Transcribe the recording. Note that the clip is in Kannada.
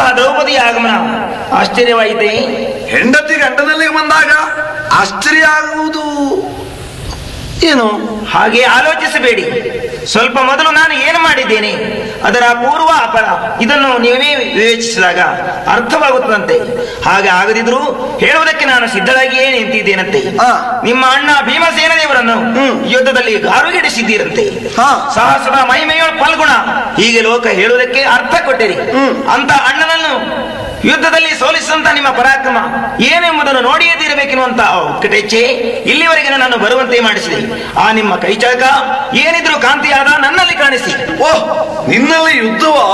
ಅಂತಹ ದ್ರೌಪದಿ ಆಗಮನ ಆಶ್ಚರ್ಯವಾಯಿತೆ ಹೆಂಡತಿ ಗಂಡನಲ್ಲಿಗೆ ಬಂದಾಗ ಆಶ್ಚರ್ಯ ಆಗುವುದು ಏನು ಹಾಗೆ ಆಲೋಚಿಸಬೇಡಿ ಸ್ವಲ್ಪ ಮೊದಲು ನಾನು ಏನು ಮಾಡಿದ್ದೇನೆ ಅದರ ಪೂರ್ವ ಅಪರ ಇದನ್ನು ನೀವೇ ವಿವೇಚಿಸಿದಾಗ ಅರ್ಥವಾಗುತ್ತದಂತೆ ಹಾಗೆ ಆಗದಿದ್ರು ಹೇಳುವುದಕ್ಕೆ ನಾನು ಸಿದ್ಧರಾಗಿಯೇ ನಿಂತಿದ್ದೇನಂತೆ ಹಾ. ನಿಮ್ಮ ಅಣ್ಣ ಭೀಮಸೇನ ದೇವರನ್ನು ಹ್ಮ್. ಯುದ್ಧದಲ್ಲಿ ಗಾರುಗೆಡಿಸಿದ್ದೀರಂತೆ ಹಾ. ಸಾಹಸದ ಮಹಿಮೆಯೊಳ ಫಲ್ಗುಣ ಹೀಗೆ ಲೋಕ ಹೇಳುವುದಕ್ಕೆ ಅರ್ಥ ಕೊಟ್ಟಿರಿ ಹ್ಮ್. ಅಂತ ಅಣ್ಣನನ್ನು ಯುದ್ಧದಲ್ಲಿ ಸೋಲಿಸಿದಂತ ನಿಮ್ಮ ಪರಾಕ್ರಮ ಏನೆಂಬುದನ್ನು ನೋಡಿಯೇ ತೀರಬೇಕೆನ್ನುವಂತ ಉತ್ಕಟೆಚ್ಚೆ ಇಲ್ಲಿವರೆಗೆ ನನ್ನನ್ನು ಬರುವಂತೆ ಮಾಡಿಸಿದೆ ಆ ನಿಮ್ಮ ಕೈಚಳಕ ಏನಿದ್ರು ಕಾಂತಿಯಾದ ನನ್ನಲ್ಲಿ ಕಾಣಿಸಿ ಓಹ್ ನಿನ್ನಲ್ಲಿ ಯುದ್ಧವ